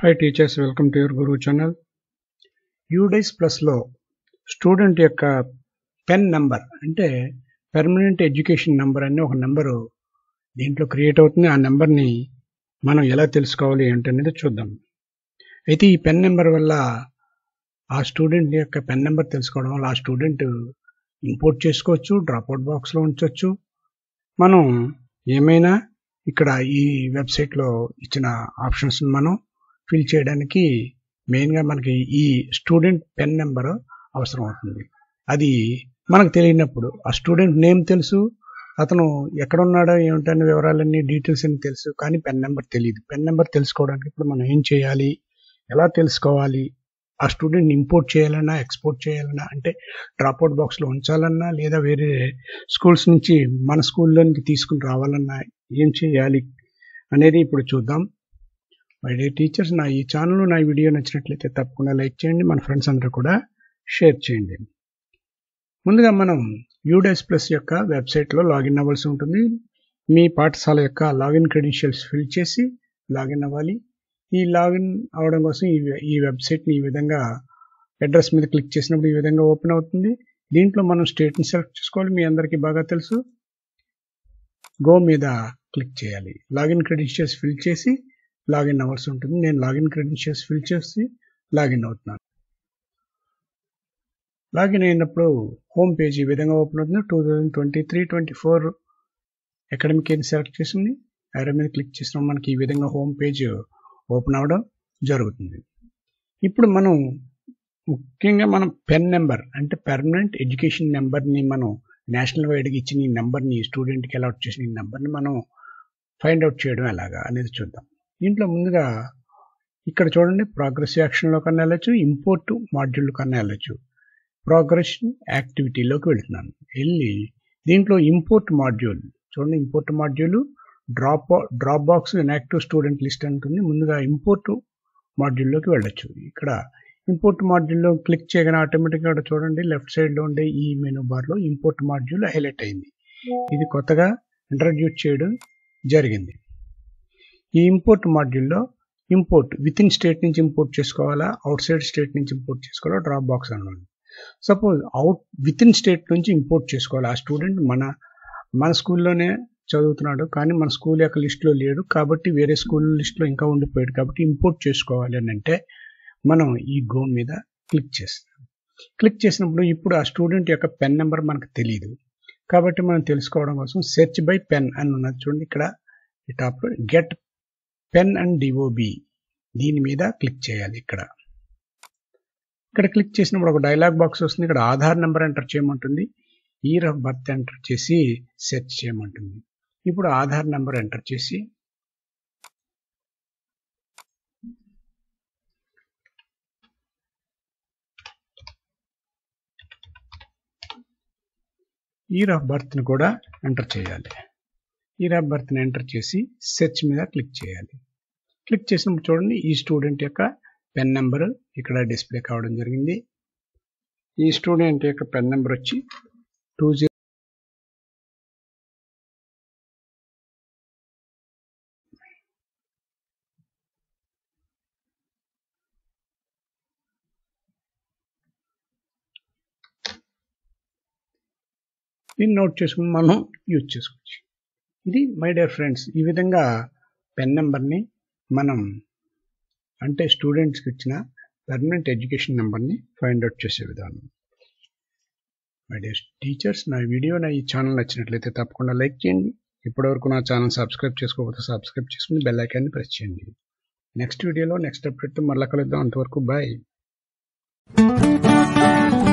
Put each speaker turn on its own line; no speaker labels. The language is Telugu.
hi teachers welcome to your guru channel UDISE ప్లస్లో స్టూడెంట్ యొక్క పెన్ నెంబర్ అంటే పర్మనెంట్ ఎడ్యుకేషన్ నెంబర్ అనే ఒక నెంబరు దీంట్లో క్రియేట్ అవుతుంది ఆ నెంబర్ని మనం ఎలా తెలుసుకోవాలి ఏంటనేది చూద్దాం అయితే ఈ పెన్ నెంబర్ వల్ల ఆ స్టూడెంట్ యొక్క పెన్ నెంబర్ తెలుసుకోవడం వల్ల ఆ స్టూడెంట్ ఇంపోర్ట్ చేసుకోవచ్చు డ్రాప్అవుట్ బాక్స్లో ఉంచవచ్చు మనం ఏమైనా ఇక్కడ ఈ వెబ్సైట్లో ఇచ్చిన ఆప్షన్స్ మనం ఫిల్ చేయడానికి మెయిన్గా మనకి ఈ స్టూడెంట్ పెన్ నెంబర్ అవసరం అవుతుంది అది మనకు తెలియనప్పుడు ఆ స్టూడెంట్ నేమ్ తెలుసు అతను ఎక్కడ ఉన్నాడో ఏమిటనే వివరాలన్నీ డీటెయిల్స్ అన్ని తెలుసు కానీ పెన్ నెంబర్ తెలియదు పెన్ నెంబర్ తెలుసుకోవడానికి ఇప్పుడు మనం ఏం చేయాలి ఎలా తెలుసుకోవాలి ఆ స్టూడెంట్ ఇంపోర్ట్ చేయాలన్నా ఎక్స్పోర్ట్ చేయాలన్నా అంటే డ్రాప్అవుట్ బాక్స్లో ఉంచాలన్నా లేదా వేరే స్కూల్స్ నుంచి మన స్కూల్లోనికి తీసుకుని రావాలన్నా ఏం చేయాలి అనేది ఇప్పుడు చూద్దాం మై డే టీచర్స్ నా ఈ ఛానల్ నా వీడియో నచ్చినట్లయితే తప్పకుండా లైక్ చేయండి మన ఫ్రెండ్స్ అందరూ కూడా షేర్ చేయండి ముందుగా మనం యూడెస్ ప్లస్ యొక్క వెబ్సైట్లో లాగిన్ అవ్వాల్సి ఉంటుంది మీ పాఠశాల యొక్క లాగిన్ క్రెడెన్షియల్స్ ఫిల్ చేసి లాగిన్ అవ్వాలి ఈ లాగిన్ అవడం కోసం ఈ ఈ వెబ్సైట్ని ఈ విధంగా అడ్రస్ మీద క్లిక్ చేసినప్పుడు ఈ విధంగా ఓపెన్ అవుతుంది దీంట్లో మనం స్టేట్ని సెలెక్ట్ చేసుకోవాలి మీ అందరికీ బాగా తెలుసు గో మీద క్లిక్ చేయాలి లాగిన్ క్రెడెన్షియల్స్ ఫిల్ చేసి లాగిన్ అవ్వాల్సి ఉంటుంది నేను లాగిన్ క్రెడెన్షియల్స్ ఫిల్ చేసి లాగిన్ అవుతున్నాను లాగిన్ అయినప్పుడు హోమ్ పేజ్ ఈ విధంగా ఓపెన్ అవుతుంది two thousand twenty three twenty four academic year select చేసింది ఐరన్ మీద క్లిక్ చేసినప్పుడు మనకి ఈ విధంగా హోమ్ పేజ్ ఓపెన్ అవ్వడం జరుగుతుంది ఇప్పుడు మనం ముఖ్యంగా మనం పెన్ నెంబర్ అంటే పర్మనెంట్ ఎడ్యుకేషన్ నెంబర్ని మనం నేషనల్ వైడ్గా ఇచ్చిన ఈ నెంబర్ని స్టూడెంట్కి అలాట్ చేసిన ఈ నెంబర్ని మనం ఫైండ్ అవుట్ చేయడం ఎలాగా అనేది చూద్దాం దీంట్లో ముందుగా ఇక్కడ చూడండి ప్రోగ్రెస్ యాక్షన్లో కన్నా వెళ్ళచ్చు ఇంపోర్ట్ మాడ్యూల్ కన్నా వెళ్ళచ్చు ప్రోగ్రెస్ యాక్టివిటీలోకి వెళుతున్నాను వెళ్ళి దీంట్లో ఇంపోర్ట్ మాడ్యూల్ చూడండి import module drop drop box inactive student list అంటుంది ముందుగా ఇంపోర్ట్ మాడ్యూల్లోకి వెళ్ళచ్చు ఇక్కడ ఇంపోర్ట్ మాడ్యూల్లో క్లిక్ చేయగానే ఆటోమేటిక్గా ఇక్కడ చూడండి లెఫ్ట్ సైడ్లో ఉండే ఈ మెనూ బార్లో ఇంపోర్ట్ మాడ్యూల్ హైలైట్ అయింది ఇది కొత్తగా ఇంట్రడ్యూస్ చేయడం జరిగింది ఈ ఇంపోర్ట్ మాడ్యూల్లో ఇంపోర్ట్ విత్ ఇన్ స్టేట్ నుంచి ఇంపోర్ట్ చేసుకోవాలా అవుట్ సైడ్ స్టేట్ నుంచి ఇంపోర్ట్ చేసుకోవాలా డ్రాప్ బాక్స్ అన్నమాట suppose out within state నుంచి ఇంపోర్ట్ చేసుకోవాలి ఆ స్టూడెంట్ మన మన స్కూల్లోనే చదువుతున్నాడు కానీ మన స్కూల్ యొక్క లిస్ట్లో లేడు కాబట్టి వేరే స్కూల్ లిస్ట్లో ఇంకా ఉండిపోయాడు కాబట్టి ఇంపోర్ట్ చేసుకోవాలి అని అంటే మనం ఈ గో మీద క్లిక్ చేస్తాం క్లిక్ చేసినప్పుడు ఇప్పుడు ఆ స్టూడెంట్ యొక్క పెన్ నెంబర్ మనకు తెలియదు కాబట్టి మనం తెలుసుకోవడం కోసం సెర్చ్ బై పెన్ అని ఉన్నది చూడండి ఇక్కడ ఈ టాప్లో గెట్ పెన్ అండ్ డిఓబి దీని మీద క్లిక్ చేయాలి ఇక్కడ ఇక్కడ క్లిక్ చేసినప్పుడు ఒక డైలాగ్ బాక్స్ వస్తుంది ఇక్కడ ఆధార్ నెంబర్ ఎంటర్ చేయమంటుంది ఇయర్ ఆఫ్ బర్త్ ఎంటర్ చేసి సెర్చ్ చేయమంటుంది ఇప్పుడు ఆధార్ నెంబర్ ఎంటర్ చేసి ఇయర్ ఆఫ్ బర్త్ని కూడా ఎంటర్ చేయాలి ఇయర్ ఆఫ్ బర్త్ని ఎంటర్ చేసి సెర్చ్ మీద క్లిక్ చేయాలి క్లిక్ చేసినప్పుడు చూడండి ఈ స్టూడెంట్ యొక్క పెన్ నెంబర్ ఇక్కడ డిస్ప్లే కావడం జరిగింది ఈ స్టూడెంట్ యొక్క పెన్ నెంబర్ వచ్చి టూ జీరో దీన్ని నోట్ చేసుకుని మనం యూజ్ చేసుకోవచ్చు ఇది మై డియర్ ఫ్రెండ్స్ ఈ విధంగా పెన్ నెంబర్ని మనం అంటే స్టూడెంట్స్కి ఇచ్చిన పర్మనెంట్ ఎడ్యుకేషన్ నెంబర్ని ఫైండ్ అవుట్ చేసే విధానం మై డియర్ టీచర్స్ నా వీడియో నా ఈ ఛానల్ నచ్చినట్లయితే తప్పకుండా లైక్ చేయండి ఇప్పటివరకు నా ఛానల్ సబ్స్క్రైబ్ చేసుకోకపోతే సబ్స్క్రైబ్ చేసుకుని బెల్ ఐకాన్ని ప్రెస్ చేయండి నెక్స్ట్ వీడియోలో నెక్స్ట్ అప్డేట్తో మళ్ళీ కలుద్దాం అంతవరకు బాయ్